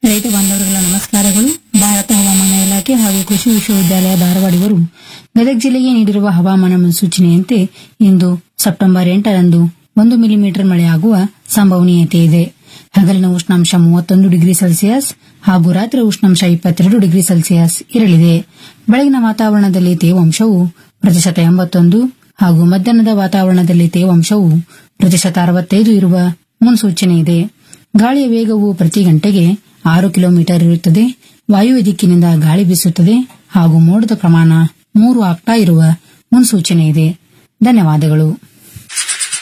ರೈತ ಬಾಂಧವರುಗಳ ನಮಸ್ಕಾರಗಳು ಭಾರತ ಹವಾಮಾನ ಇಲಾಖೆ ಹಾಗೂ ಕೃಷಿ ವಿಶ್ವವಿದ್ಯಾಲಯ ಧಾರವಾಡ ಇವರು ಗದಗ ಜಿಲ್ಲೆಗೆ ನೀಡಿರುವ ಹವಾಮಾನ ಮುನ್ಸೂಚನೆಯಂತೆ ಇಂದು ಸೆಪ್ಟೆಂಬರ್ ಎಂಟರಂದು ಒಂದು ಮಿಲಿಮೀಟರ್ ಮಳೆಯಾಗುವ ಸಂಭವನೀಯತೆ ಇದೆ ಹಗಲಿನ ಉಷ್ಣಾಂಶ ಮೂವತ್ತೊಂದು ಡಿಗ್ರಿ ಸೆಲ್ಸಿಯಸ್ ಹಾಗೂ ರಾತ್ರಿ ಉಷ್ಣಾಂಶ ಇಪ್ಪತ್ತೆರಡು ಡಿಗ್ರಿ ಸೆಲ್ಸಿಯಸ್ ಇರಲಿದೆ ಬೆಳಗಿನ ವಾತಾವರಣದಲ್ಲಿ ತೇವಾಂಶವು ಪ್ರತಿಶತ ಎಂಬತ್ತೊಂದು ಹಾಗೂ ಮಧ್ಯಾಹ್ನದ ವಾತಾವರಣದಲ್ಲಿ ತೇವಾಂಶವು ಪ್ರತಿಶತ ಅರವತ್ತೈದು ಇರುವ ಮುನ್ಸೂಚನೆ ಇದೆ ಗಾಳಿಯ ವೇಗವು ಪ್ರತಿ ಗಂಟೆಗೆ ಆರು ಕಿಲೋಮೀಟರ್ ಇರುತ್ತದೆ ವಾಯುವ್ಯ ದಿಕ್ಕಿನಿಂದ ಗಾಳಿ ಬೀಸುತ್ತದೆ ಹಾಗೂ ಮೋಡದ ಪ್ರಮಾಣ ಮೂರು ಆಗ್ತಾ ಇರುವ ಮುನ್ಸೂಚನೆ ಇದೆ ಧನ್ಯವಾದಗಳು